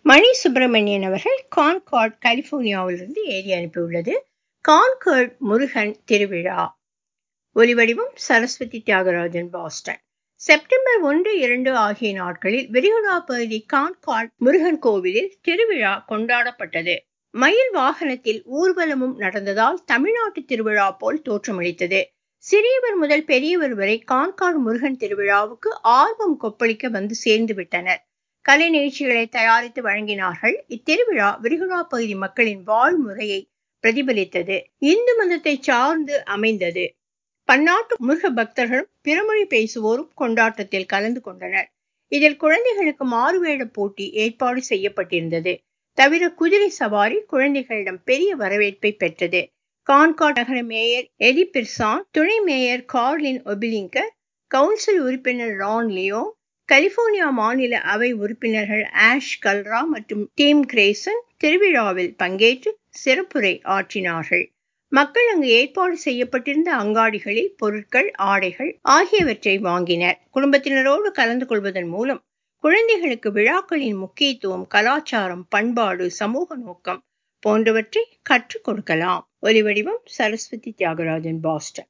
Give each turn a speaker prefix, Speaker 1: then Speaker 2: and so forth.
Speaker 1: மணி சுப்பிரமணியன் அவர்கள் கான்கார்ட் கலிபோர்னியாவிலிருந்து எழுதி அனுப்பியுள்ளது கான்கர்ட் முருகன் திருவிழா ஒலிவடிவம் சரஸ்வதி தியாகராஜன் பாஸ்டன் செப்டம்பர் ஒன்று இரண்டு ஆகிய நாட்களில் விரிகுடா பகுதி கான்கார்ட் முருகன் கோவிலில் திருவிழா கொண்டாடப்பட்டது மயில் வாகனத்தில் ஊர்வலமும் நடந்ததால் தமிழ்நாட்டு திருவிழா போல் தோற்றமளித்தது சிறியவர் முதல் பெரியவர் வரை கான்கார்டு முருகன் திருவிழாவுக்கு ஆர்வம் கொப்பளிக்க வந்து சேர்ந்து விட்டனர் கலை நிகழ்ச்சிகளை தயாரித்து வழங்கினார்கள் இத்திருவிழா விரிகுடா பகுதி மக்களின் வாழ்முறையை பிரதிபலித்தது இந்து மதத்தை சார்ந்து அமைந்தது பன்னாட்டு முருக பக்தர்களும் பிறமொழி பேசுவோரும் கொண்டாட்டத்தில் கலந்து கொண்டனர் இதில் குழந்தைகளுக்கு மாறுவேட போட்டி ஏற்பாடு செய்யப்பட்டிருந்தது தவிர குதிரை சவாரி குழந்தைகளிடம் பெரிய வரவேற்பை பெற்றது கான்காட் நகர மேயர் எடி பிர்சான் துணை மேயர் கார்லின் ஒபிலிங்கர் கவுன்சில் உறுப்பினர் ரான் லியோ கலிபோர்னியா மாநில அவை உறுப்பினர்கள் ஆஷ் கல்ரா மற்றும் டீம் கிரேசன் திருவிழாவில் பங்கேற்று சிறப்புரை ஆற்றினார்கள் மக்கள் அங்கு ஏற்பாடு செய்யப்பட்டிருந்த அங்காடிகளில் பொருட்கள் ஆடைகள் ஆகியவற்றை வாங்கினர் குடும்பத்தினரோடு கலந்து கொள்வதன் மூலம் குழந்தைகளுக்கு விழாக்களின் முக்கியத்துவம் கலாச்சாரம் பண்பாடு சமூக நோக்கம் போன்றவற்றை கற்றுக் கொடுக்கலாம் ஒலிவடிவம் சரஸ்வதி தியாகராஜன் பாஸ்டன்